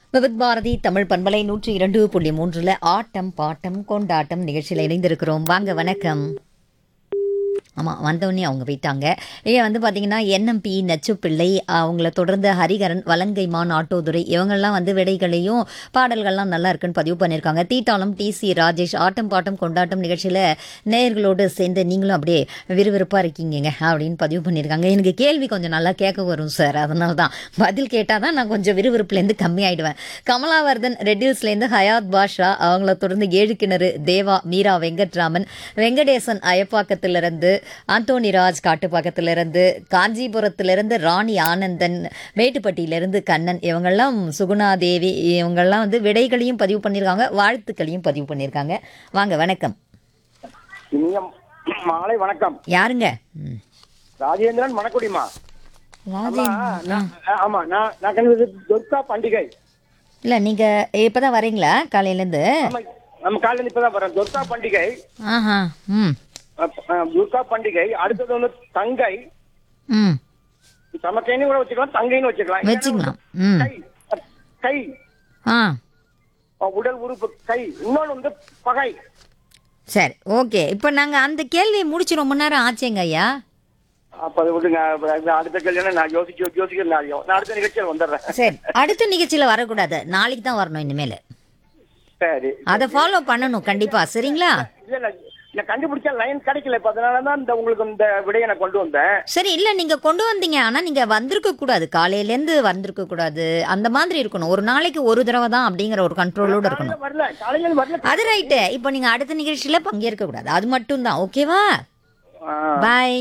விவித் பாரதி தமிழ் பண்பலை நூற்றி இரண்டு புள்ளி மூன்றுல ஆட்டம் பாட்டம் கொண்டாட்டம் நிகழ்ச்சியில் இணைந்திருக்கிறோம் வாங்க வணக்கம் ஆமாம் வந்தோடனே அவங்க போயிட்டாங்க இங்கே வந்து பார்த்தீங்கன்னா என்எம்பி நச்சுப்பிள்ளை அவங்கள தொடர்ந்து ஹரிகரன் வலங்கைமான் ஆட்டோதுரை இவங்கெல்லாம் வந்து விடைகளையும் பாடல்கள்லாம் நல்லா இருக்குன்னு பதிவு பண்ணியிருக்காங்க தீட்டாளம் டிசி ராஜேஷ் ஆட்டம் பாட்டம் கொண்டாட்டம் நிகழ்ச்சியில் நேயர்களோடு சேர்ந்து நீங்களும் அப்படியே விறுவிறுப்பாக இருக்கீங்க அப்படின்னு பதிவு பண்ணியிருக்காங்க எனக்கு கேள்வி கொஞ்சம் நல்லா கேட்க வரும் சார் அதனால தான் பதில் கேட்டால் தான் நான் கொஞ்சம் விறுவிறுப்புலேருந்து கம்மியாயிடுவேன் கமலாவர்தன் ரெட்டில்ஸ்லேருந்து ஹயாத் பாஷா அவங்கள தொடர்ந்து ஏழு கிணறு தேவா மீரா வெங்கட்ராமன் வெங்கடேசன் அயப்பாக்கத்திலிருந்து ஆந்தோனி ராஜ் காட்டுப்பாக்கத்திலிருந்து காஞ்சிபுரத்திலிருந்து ராணி ஆனந்தன் மேட்டுப்பட்டியிலிருந்து கண்ணன் இவங்கெல்லாம் சுகுணா தேவி இவங்கெல்லாம் வந்து விடைகளையும் பதிவு பண்ணியிருக்காங்க வாழ்த்துக்களையும் பதிவு பண்ணியிருக்காங்க வாங்க வணக்கம் இனிய மாலை வணக்கம் யாருங்க ம். ராஜேந்திரன் மணக்குடிமா ராஜே நான் ஆமா நான் நான் கண்டது துர்கா பண்டிகை இல்லை நீங்கள் இப்போ தான் வரீங்களா காலையிலேருந்து ஆமா நம்ம காலையில இப்பதான் வரேன் துர்கா பண்டிகை ஆஹா ம் அஹ், அஹ், துர்கா பண்டிகை அடுத்தது வந்து தங்கை ம் சமக்கைன்னு கூட வச்சுக்கலாம் தங்கைன்னு வச்சுக்கலாம் வச்சுக்கலாம் ம் கை அஹ், கை ஆ அஹ், உடல் உறுப்பு கை இன்னொன்று வந்து பகை சரி ஓகே இப்போ நாங்கள் அந்த கேள்வியை முடிச்சு ரொம்ப நேரம் ஆச்சேங்க ஐயா அப்ப அதை விட்டுங்க அது அடுத்த கல்யாணம் நான் யோசிக்க யோசிக்கிறேன் நான் நான் அடுத்த நிகழ்ச்சியில் வந்துடுறேன் சரி அடுத்த நிகழ்ச்சியில் வரக்கூடாது நாளைக்கு தான் வரணும் இனிமேல் சரி அதை ஃபாலோ பண்ணணும் கண்டிப்பா சரிங்களா இல்ல இல்ல நான் கண்டுபிடிச்ச லைன் கிடைக்கல இப்ப அதனால தான் இந்த உங்களுக்கு இந்த விடையை நான் கொண்டு வந்தேன் சரி இல்லை நீங்கள் கொண்டு வந்தீங்க ஆனால் நீங்கள் வந்திருக்க கூடாது காலையிலேருந்து வந்திருக்க கூடாது அந்த மாதிரி இருக்கணும் ஒரு நாளைக்கு ஒரு தடவை தான் அப்படிங்கிற ஒரு கண்ட்ரோலோடு இருக்கணும் காலையில வரல காலையில வரல அது ரைட்டு இப்போ நீங்கள் அடுத்த நிகழ்ச்சியில் பங்கேற்க கூடாது அது மட்டும் தான் ஓகேவா ஆ. பாய்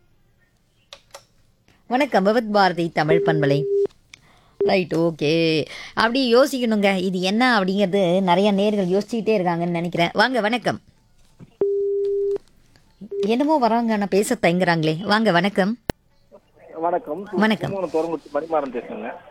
வணக்கம் பகவத் பாரதி தமிழ் பண்பலை ரைட் ஓகே அப்படி யோசிக்கணுங்க இது என்ன அப்படிங்கிறது நிறைய நேர்கள் யோசிச்சுக்கிட்டே இருக்காங்கன்னு நினைக்கிறேன் வாங்க வணக்கம் என்னமோ வராங்க ஆனால் பேச தயங்குறாங்களே வாங்க வணக்கம் வணக்கம் வணக்கம் தோரங்குச்சி மணிமாறன் பேசுங்க